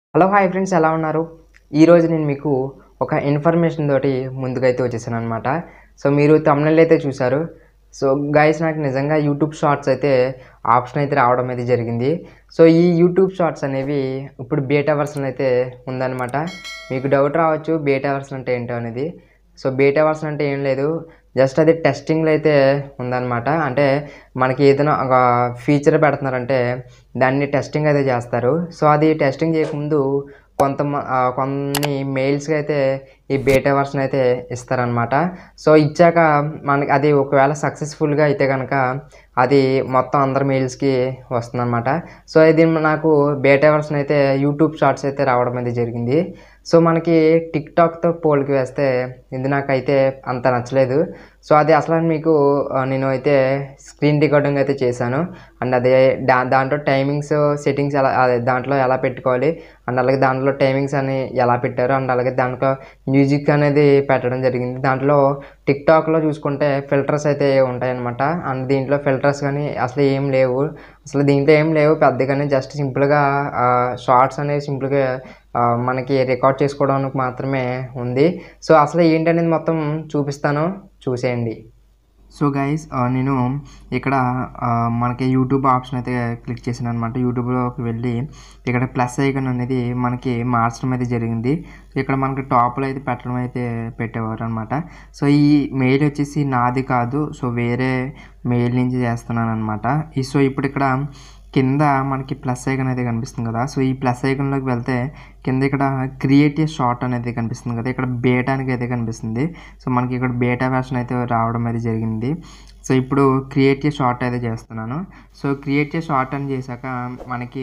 hello hi friends ఎలా ఉన్నారు ఈరోజు నేను మీకు ఒక ఇన్ఫర్మేషన్ తోటి ముందుకైతే వచ్చేసాను అనమాట సో మీరు తమిళ అయితే చూశారు సో గైస్ నాకు నిజంగా యూట్యూబ్ షార్ట్స్ అయితే ఆప్షన్ అయితే రావడం అయితే జరిగింది సో ఈ యూట్యూబ్ షార్ట్స్ అనేవి ఇప్పుడు బేటా వర్షన్ అయితే ఉందన్నమాట మీకు డౌట్ రావచ్చు బేటా వర్షన్ అంటే ఏంటో అనేది సో బేటా వర్షన్ అంటే ఏం లేదు జస్ట్ అది టెస్టింగ్లో అయితే ఉందన్నమాట అంటే మనకి ఏదైనా ఒక ఫీచర్ పెడుతున్నారంటే దాన్ని టెస్టింగ్ అయితే చేస్తారు సో అది టెస్టింగ్ చేయకముందు కొంత కొన్ని మెయిల్స్కి అయితే ఈ బేటా వర్షన్ అయితే ఇస్తారనమాట సో ఇచ్చాక మనకి అది ఒకవేళ సక్సెస్ఫుల్గా అయితే కనుక అది మొత్తం అందరి మెయిల్స్కి వస్తుందన్నమాట సో ఇది నాకు బేటా వర్షన్ అయితే యూట్యూబ్ షార్ట్స్ అయితే రావడం అయితే జరిగింది సో మనకి టిక్ టాక్తో పోలికి వేస్తే ఇది నాకైతే అంత నచ్చలేదు సో అది అసలు మీకు ఆ, నేను అయితే స్క్రీన్ రికార్డింగ్ అయితే చేశాను అండ్ అదే దా దాంట్లో టైమింగ్స్ సెట్టింగ్స్ ఎలా అదే దాంట్లో ఎలా పెట్టుకోవాలి అండ్ అలాగే దాంట్లో టైమింగ్స్ అని ఎలా పెట్టారు అండ్ అలాగే దాంట్లో మ్యూజిక్ అనేది పెట్టడం జరిగింది దాంట్లో టిక్ టాక్లో చూసుకుంటే ఫిల్టర్స్ అయితే ఉంటాయన్నమాట అండ్ దీంట్లో ఫిల్టర్స్ కానీ అసలు ఏం లేవు అసలు దీంట్లో ఏం లేవు పెద్దగానే జస్ట్ సింపుల్గా షార్ట్స్ అనేవి సింపుల్గా ఆ, మనకి రికార్డ్ చేసుకోవడానికి మాత్రమే ఉంది సో అసలు ఏంటనేది మొత్తం చూపిస్తాను చూసేయండి సో గైస్ నేను ఇక్కడ ఆ, మనకి యూట్యూబ్ ఆప్షన్ అయితే క్లిక్ చేశాను అనమాట యూట్యూబ్లోకి వెళ్ళి ఇక్కడ ప్లస్ ఐకన్ అనేది మనకి మార్చడం అయితే జరిగింది సో ఇక్కడ మనకి టాప్లో అయితే పెట్టడం అయితే పెట్టేవారు అనమాట సో ఈ మెయిల్ వచ్చేసి నాది కాదు సో వేరే మెయిల్ నుంచి చేస్తున్నాను అనమాట ఈ సో ఇప్పుడు ఇక్కడ కింద మనకి ప్లస్ ఐకన్ అయితే కనిపిస్తుంది కదా సో ఈ ప్లస్ ఐకన్లోకి వెళ్తే కింద ఇక్కడ క్రియేట్ ఏ షార్ట్ అనేది కనిపిస్తుంది కదా ఇక్కడ బేటా అనేది అయితే కనిపిస్తుంది సో మనకి ఇక్కడ బేటా వెర్షన్ అయితే రావడం అయితే జరిగింది సో ఇప్పుడు క్రియేట్ ఏ షార్ట్ అయితే చేస్తున్నాను సో క్రియేట్ ఏ షార్ట్ అని చేశాక మనకి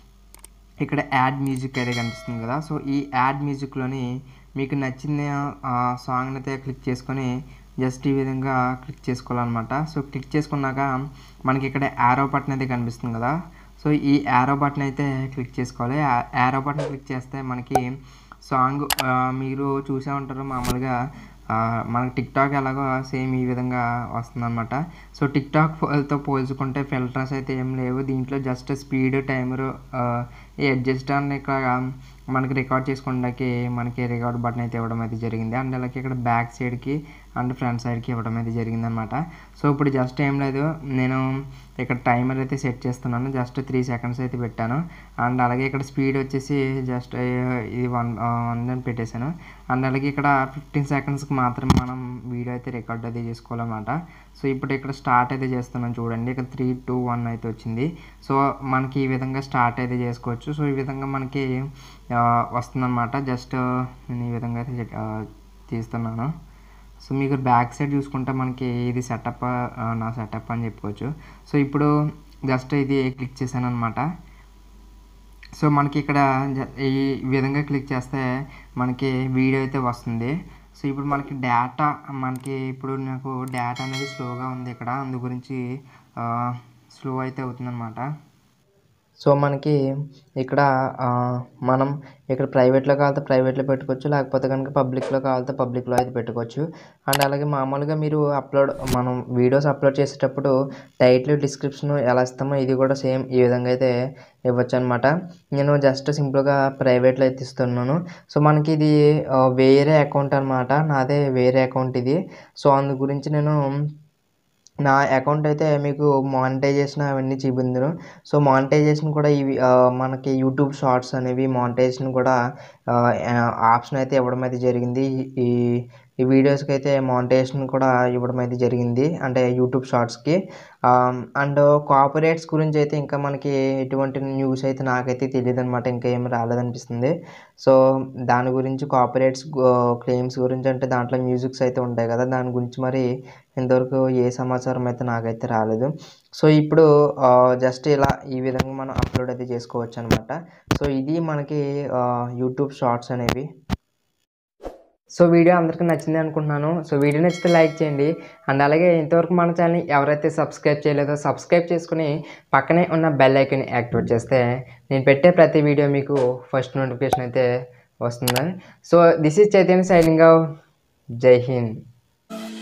ఇక్కడ యాడ్ మ్యూజిక్ అయితే కనిపిస్తుంది కదా సో ఈ యాడ్ మ్యూజిక్లోని మీకు నచ్చిన సాంగ్ అయితే క్లిక్ చేసుకొని జస్ట్ ఈ విధంగా క్లిక్ చేసుకోవాలన్నమాట సో క్లిక్ చేసుకున్నాక మనకి ఇక్కడ యారో బటన్ అయితే కనిపిస్తుంది కదా సో ఈ యారో బటన్ అయితే క్లిక్ చేసుకోవాలి యారో బటన్ క్లిక్ చేస్తే మనకి సాంగ్ మీరు చూసే ఉంటారు మామూలుగా ఆ, మనకి టిక్ టాక్ ఎలాగో సేమ్ ఈ విధంగా వస్తుందన్నమాట సో టిక్ టాక్తో పోల్చుకుంటే ఫిల్టర్స్ అయితే ఏం లేవు దీంట్లో జస్ట్ స్పీడ్ టైమర్ ఈ అడ్జస్ట్ అని ఇక్కడ మనకి రికార్డ్ చేసుకోవడానికి మనకి రికార్డ్ బటన్ అయితే ఇవ్వడం అయితే జరిగింది అండ్ అలాగే ఇక్కడ బ్యాక్ సైడ్కి అండ్ ఫ్రంట్ సైడ్కి ఇవ్వడం అయితే జరిగింది అనమాట సో ఇప్పుడు జస్ట్ ఏం లేదు నేను ఇక్కడ టైమర్ అయితే సెట్ చేస్తున్నాను జస్ట్ త్రీ సెకండ్స్ అయితే పెట్టాను అండ్ అలాగే ఇక్కడ స్పీడ్ వచ్చేసి జస్ట్ ఇది వన్ వన్ అని పెట్టేశాను అండ్ అలాగే ఇక్కడ ఫిఫ్టీన్ సెకండ్స్కి మాత్రం మనం వీడియో అయితే రికార్డ్ అయితే చేసుకోవాలన్నమాట సో ఇప్పుడు ఇక్కడ స్టార్ట్ అయితే చేస్తున్నాను చూడండి ఇక్కడ త్రీ టూ వన్ అయితే వచ్చింది సో మనకి ఈ విధంగా స్టార్ట్ అయితే చేసుకోవచ్చు సో ఈ విధంగా మనకి ఆ, వస్తుందన్నమాట జస్ట్ నేను ఈ విధంగా అయితే ఆ, తీస్తున్నాను సో మీకు బ్యాక్ సైడ్ చూసుకుంటే మనకి ఇది సెటప్ నా సెటప్ అని చెప్పుకోవచ్చు సో ఇప్పుడు జస్ట్ ఇది క్లిక్ చేశాను అనమాట సో మనకి ఇక్కడ జ- ఈ విధంగా క్లిక్ చేస్తే మనకి వీడియో అయితే వస్తుంది సో ఇప్పుడు మనకి డేటా మనకి ఇప్పుడు నాకు డేటా అనేది స్లోగా ఉంది ఇక్కడ అందు గురించి స్లో అయితే అవుతుందన్నమాట సో మనకి ఇక్కడ ఆ, మనం ఇక్కడ ప్రైవేట్లో కావాలితే ప్రైవేట్లో పెట్టుకోవచ్చు లేకపోతే కనుక పబ్లిక్లో కావాలితే పబ్లిక్లో అయితే పెట్టుకోవచ్చు అండ్ అలాగే మామూలుగా మీరు అప్లోడ్ మనం వీడియోస్ అప్లోడ్ చేసేటప్పుడు టైటిల్ డిస్క్రిప్షన్ ఎలా ఇస్తామో ఇది కూడా సేమ్ ఈ విధంగా అయితే ఇవ్వచ్చు అనమాట నేను జస్ట్ సింపుల్గా ప్రైవేట్లో అయితే ఇస్తున్నాను సో మనకి ఇది ఆ, వేరే అకౌంట్ అనమాట నాదే వేరే అకౌంట్ ఇది సో అందు గురించి నేను నా అకౌంట్ అయితే మీకు మానిటైజేషన్ అవన్నీ చూపించను సో మానిటైజేషన్ కూడా ఇవి ఆ, మనకి యూట్యూబ్ షార్ట్స్ అనేవి మానిటైజేషన్ కూడా ఆప్షన్ అయితే ఇవ్వడం అయితే జరిగింది ఈ ఈ వీడియోస్కి అయితే మానిటైజేషన్ కూడా ఇవ్వడం అయితే జరిగింది అంటే యూట్యూబ్ షార్ట్స్కి అండ్ కాపరేట్స్ గురించి అయితే ఇంకా మనకి ఎటువంటి న్యూస్ అయితే నాకైతే తెలియదు అనమాట ఇంకా ఏమి రాలేదనిపిస్తుంది సో దాని గురించి కాపరేట్స్ క్లెయిమ్స్ గురించి అంటే దాంట్లో మ్యూజిక్స్ అయితే ఉంటాయి కదా దాని గురించి మరి ఇంతవరకు ఏ సమాచారం అయితే నాకైతే రాలేదు సో ఇప్పుడు జస్ట్ ఇలా ఈ విధంగా మనం అప్లోడ్ అయితే చేసుకోవచ్చు అనమాట సో ఇది మనకి ఆ, యూట్యూబ్ షార్ట్స్ అనేవి సో వీడియో అందరికీ నచ్చింది అనుకుంటున్నాను సో వీడియో నచ్చితే లైక్ చేయండి అండ్ అలాగే ఇంతవరకు మన ఛానల్ని ఎవరైతే సబ్స్క్రైబ్ చేయలేదో సబ్స్క్రైబ్ చేసుకుని పక్కనే ఉన్న బెల్ ఐకన్ యాక్టివేట్ చేస్తే నేను పెట్టే ప్రతి వీడియో మీకు ఫస్ట్ నోటిఫికేషన్ అయితే వస్తుంది so this is Chaitanya signing Jai Hind